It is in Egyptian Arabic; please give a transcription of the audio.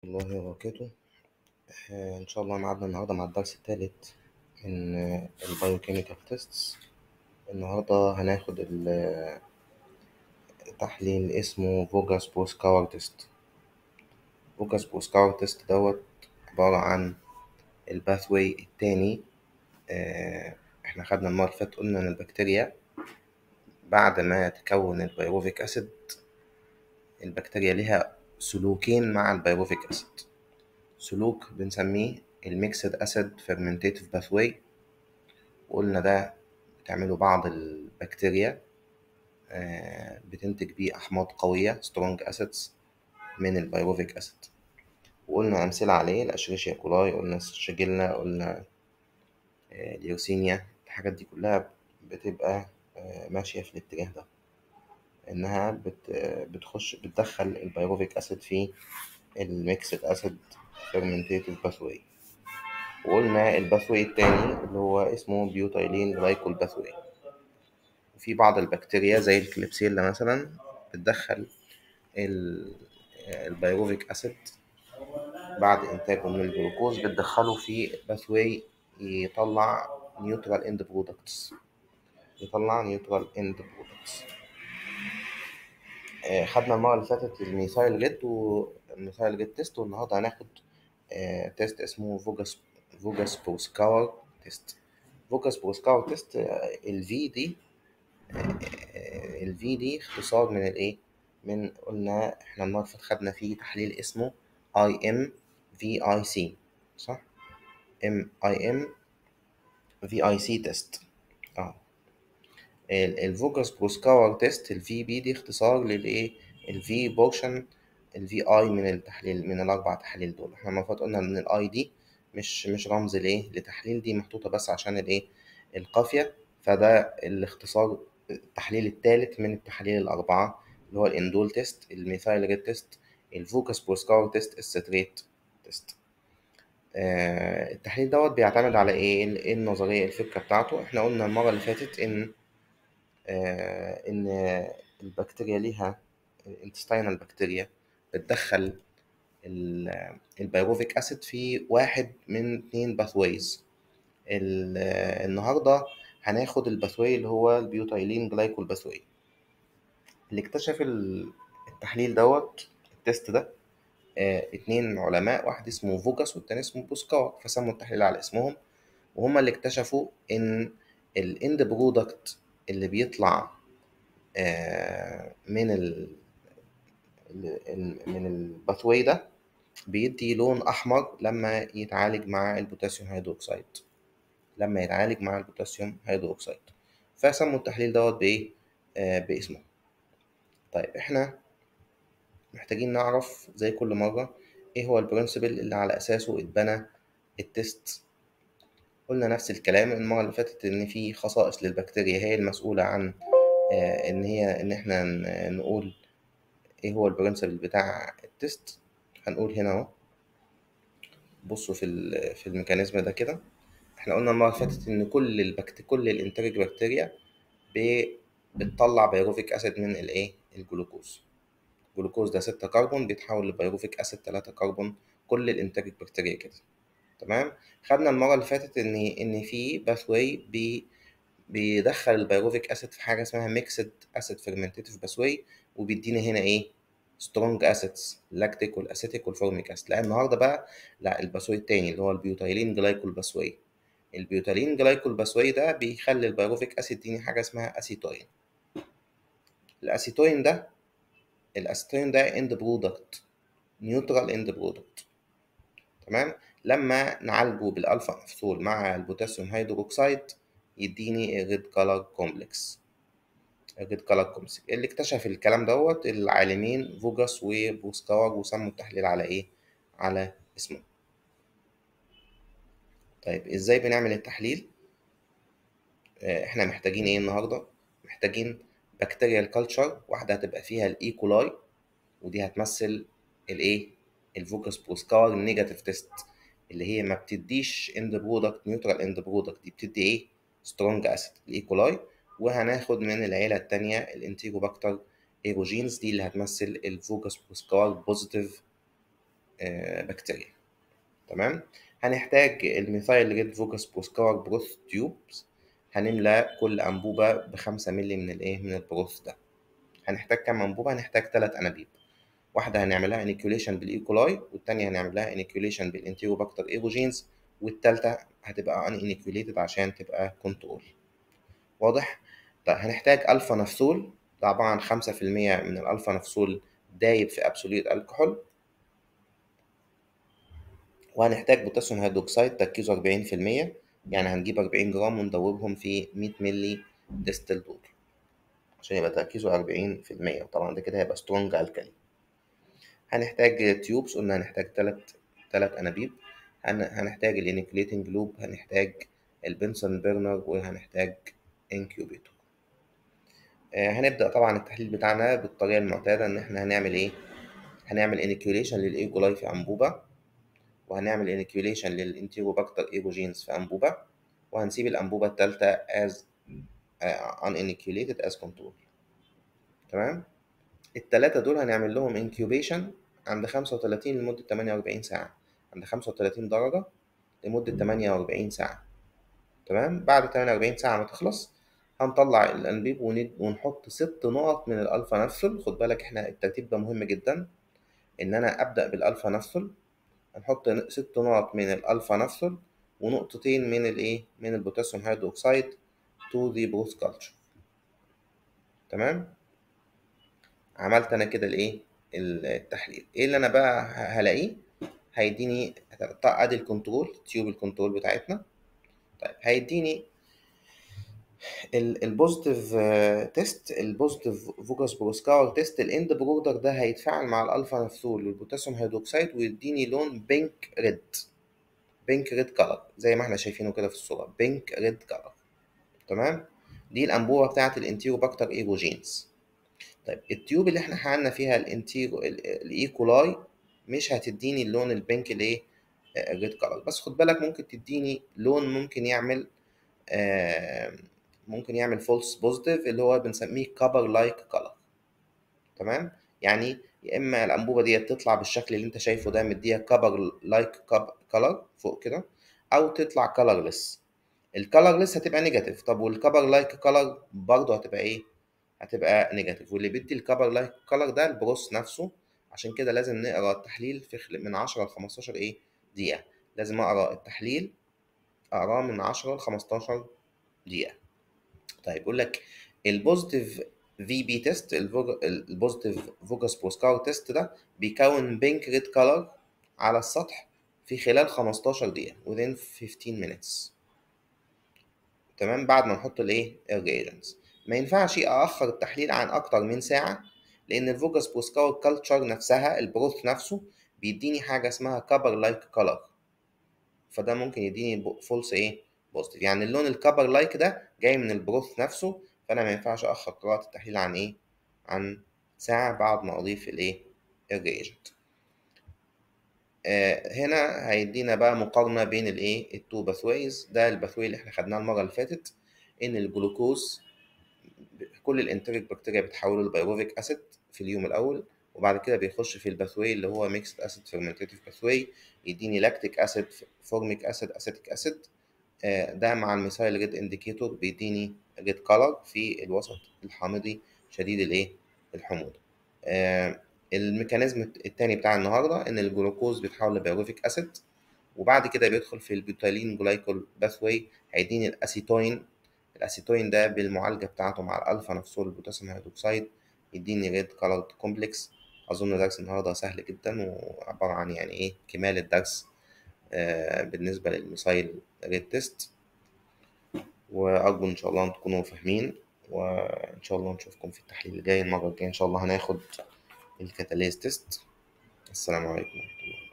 الله وبركاته آه، إن شاء الله معادنا النهاردة مع الدرس التالت من البايوكيميكال تيستس النهاردة هناخد ال- تحليل اسمه فوجاس بوسكاور تيست فوجاس بوسكاور تيست دوت عبارة عن الباثواي التاني آه، احنا خدنا المرة اللي فاتت قلنا إن البكتيريا بعد ما تكون البيروفيك أسيد البكتيريا ليها سلوكين مع البيروفيك أسيد سلوك بنسميه الميكسد أسيد فيرمنتيتيف باثواي وقلنا ده بتعمله بعض البكتيريا آه، بتنتج بيه أحماض قوية سترونج أسيدز من البيروفيك أسيد وقلنا أمثلة عليه الأشريشيا كولاي قلنا الشجلة قلنا آه، اليوسينيا الحاجات دي كلها بتبقى آه، ماشية في الاتجاه ده إنها بت بتخش بتدخل البيروفيك أسيد في الميكسد أسيد فيرمنتيتيف باثواي وقلنا الباثواي التاني اللي هو اسمه بيوتايلين جلايكول باثواي وفي بعض البكتيريا زي الكليبسيلا مثلا بتدخل ال- البيروفيك أسيد بعد إنتاجه من الجلوكوز بتدخله في باثواي يطلع نيوترال اند برودكتس يطلع نيوترال اند برودكتس خدنا المرة اللي فاتت الميثايل جيت والميثايل جيت تيست والنهاردة هناخد آه، تيست اسمه فوجاس فوجاس بوسكاور تيست فوجاس بوسكاور تيست الفي دي الفي دي اختصار من الايه من قلنا احنا المرة اللي فاتت خدنا فيه تحليل اسمه اي ام في اي سي صح ام اي ام في اي سي تيست اه الفوجاس بروسكاور تيست الفي بي دي اختصار للايه الفي بورشن الفي اي من التحليل من الاربع تحاليل دول احنا المفروض قلنا ان الاي دي مش مش رمز لايه لتحليل دي محطوطه بس عشان الايه القافيه فده الاختصار التحليل الثالث من التحاليل الاربعه اللي هو الاندول تيست الميثايل ريد تيست الفوكس بروسكاور تيست الستريت تيست آه التحليل دوت بيعتمد على ايه ال- إيه النظريه الفكره بتاعته احنا قلنا المره اللي فاتت ان آه ان البكتيريا ليها الانتستينال بكتيريا بتدخل ال- البيروفيك اسيد في واحد من اتنين باثويز النهارده هناخد الباثواي اللي هو البيوتايلين جلايكول باثواي اللي اكتشف ال- التحليل دوت التيست ده آه، اتنين علماء واحد اسمه فوجاس والتاني اسمه بوسكار فسموا التحليل على اسمهم وهما اللي اكتشفوا ان الاند برودكت اللي بيطلع آه، من ال ال- ال- من الباثواي ده بيدي لون احمر لما يتعالج مع البوتاسيوم هيدروكسيد لما يتعالج مع البوتاسيوم هيدروكسيد فسموا التحليل دوت بايه آه باسمه طيب احنا محتاجين نعرف زي كل مرة ايه هو البرنسبل اللي على اساسه اتبنى التست قلنا نفس الكلام المرة اللي فاتت ان في خصائص للبكتيريا هي المسؤولة عن آه ان هي ان احنا ن- نقول ايه هو البرنسبل بتاع التست هنقول هنا اهو بصوا في ال- في الميكانيزم ده كده احنا قلنا المرة اللي فاتت ان كل البكت كل الانتاج بكتيريا ب- بتطلع بيروفيك اسيد من الايه الجلوكوز الجلوكوز ده ستة كربون بيتحول لبيروفيك اسيد تلاتة كربون كل الانتاج البكتيريا كده تمام خدنا المرة اللي فاتت ان ان في باثواي بي بيدخل البيروفيك اسيد في حاجة اسمها ميكسد اسيد فيرمنتيتيف باثواي وبيدينا هنا ايه سترونج اسيدز لاكتيك والاسيتيك والفورميك اسيد لا النهارده بقى لا الباثواي التاني اللي هو البيوتايلين جلايكول باثواي البيوتالين جلايكول باثواي ده بيخلي البيروفيك اسيد يديني حاجه اسمها اسيتوين الاسيتوين ده الاسيتوين ده اند برودكت نيوترال اند برودكت تمام لما نعالجه بالالفا مفصول مع البوتاسيوم هيدروكسيد يديني الريد كولر كومبلكس الريد كولر كومبلكس اللي اكتشف الكلام دوت العالمين فوجاس وبوسكار وسموا التحليل على ايه على اسمه طيب ازاي بنعمل التحليل آه، احنا محتاجين ايه النهارده محتاجين بكتيريال كلتشر واحده هتبقى فيها الايكولاي ودي هتمثل الايه الفوكس بوسكار نيجاتيف تيست اللي هي ما بتديش اند برودكت نيوترال اند برودكت دي بتدي ايه سترونج اسيد الايكولاي وهناخد من العيله التانية الانتيروباكتر ايروجينز دي اللي هتمثل الفوكس بوسكار بوزيتيف آه، بكتيريا تمام هنحتاج الميثايل ريد فوكس بروسكار بروث تيوبس هنملى كل انبوبه بخمسة مللي من الايه من البروث ده هنحتاج كام انبوبه هنحتاج ثلاث انابيب واحده هنعملها انيكيوليشن بالايكولاي والثانيه هنعمل لها انيكيوليشن بالانتيروباكتر ايروجينز والثالثه هتبقى ان انيكيوليتد عشان تبقى كنترول واضح طيب هنحتاج الفا نفسول ده عباره عن 5% من الالفا نفسول دايب في ابسوليوت الكحول وهنحتاج بوتاسيوم هيدروكسيد تركيزه 40% يعني هنجيب 40 جرام وندوبهم في 100 مللي ديستل دول عشان يبقى تركيزه 40% وطبعا ده كده هيبقى سترونج الكالي هنحتاج تيوبس قلنا هنحتاج تلات تلات أنابيب هنحتاج الانيكليتنج لوب هنحتاج البنسون بيرنر وهنحتاج انكيوبيتور هنبدأ طبعا التحليل بتاعنا بالطريقة المعتادة إن إحنا هنعمل إيه؟ هنعمل انيكيوليشن للإيجولاي في أنبوبة وهنعمل انيكيوليشن للانتيروباكتر ايجوجينز في أنبوبة وهنسيب الأنبوبة التالتة as uh, uninculated as control تمام؟ التلاتة دول هنعمل لهم انكيوبيشن عند 35 لمدة 48 ساعة عند 35 درجة لمدة 48 ساعة تمام بعد 48 ساعة ما تخلص هنطلع الأنبيب ونحط ست نقط من الألفا نفسل خد بالك احنا الترتيب ده مهم جدا إن أنا أبدأ بالألفا نفسل هنحط ست نقط من الألفا نفسل ونقطتين من الإيه من البوتاسيوم هيدروكسيد to the broth culture تمام عملت انا كده الايه التحليل ايه اللي انا بقى هلاقيه هيديني ادي الكنترول تيوب الكنترول بتاعتنا طيب هيديني البوزيتيف تيست البوزيتيف فوكس بروسكاور تيست الاند برودر ده هيتفاعل مع الالفا نفسول والبوتاسيوم هيدروكسيد ويديني لون بينك ريد بينك ريد كلر زي ما احنا شايفينه كده في الصوره بينك ريد كلر تمام دي الانبوبه بتاعه الانتيروباكتر ايروجينز طيب التيوب اللي احنا حقنا فيها الانتيرو الايكولاي مش هتديني اللون البينك الايه الريد كلر بس خد بالك ممكن تديني لون ممكن يعمل آه ممكن يعمل فولس بوزيتيف اللي هو بنسميه كبر لايك كلر تمام يعني يا اما الانبوبه دي تطلع بالشكل اللي انت شايفه ده مديها كبر لايك كلر فوق كده او تطلع كلرلس الكلرلس هتبقى نيجاتيف طب والكبر لايك كلر برضه هتبقى ايه هتبقى نيجاتيف واللي بيدي الكبر لايك كلر ده البروس نفسه عشان كده لازم نقرا التحليل في من 10 ل 15 ايه دقيقة لازم اقرا التحليل اقراه من 10 ل 15 دقيقة طيب يقول لك البوزيتيف في بي تيست البوزيتيف فوكس بروسكار تيست ده بيكون بينك ريد كلر على السطح في خلال 15 دقيقة within 15 minutes تمام بعد ما نحط الايه الريجنز ما ينفعش أأخر التحليل عن أكتر من ساعة لأن الفوكس بروسكاور كلتشر نفسها البروث نفسه بيديني حاجة اسمها كبر لايك كلر فده ممكن يديني فولس إيه بوزيتيف يعني اللون الكبر لايك ده جاي من البروث نفسه فأنا ما ينفعش أأخر قراءة التحليل عن إيه عن ساعة بعد ما أضيف الإيه الريجنت آه هنا هيدينا بقى مقارنة بين الإيه التو باثويز ده الباثوي اللي إحنا خدناه المرة اللي فاتت إن الجلوكوز كل الانتريك بكتيريا بتحوله لبيروفيك اسيد في اليوم الاول وبعد كده بيخش في الباثوي اللي هو ميكسد اسيد فيرمنتيتيف باثوي يديني لاكتيك اسيد فورميك اسيد اسيتيك اسيد ده مع الميثايل ريد انديكيتور بيديني ريد كلر في الوسط الحامضي شديد الايه الحموضه الميكانيزم التاني بتاع النهارده ان الجلوكوز بيتحول لبيروفيك اسيد وبعد كده بيدخل في البيوتالين جلايكول باثوي هيديني الاسيتوين الاسيتوين ده بالمعالجه بتاعته مع الالفا نفسول البوتاسيوم هيدروكسيد يديني ريد كولرد كومبلكس اظن درس النهارده سهل جدا وعباره عن يعني ايه كمال الدرس آه بالنسبه للميسايل ريد تيست وارجو ان شاء الله ان تكونوا فاهمين وان شاء الله نشوفكم في التحليل الجاي المره الجايه ان شاء الله هناخد الكاتاليز تيست السلام عليكم ورحمه الله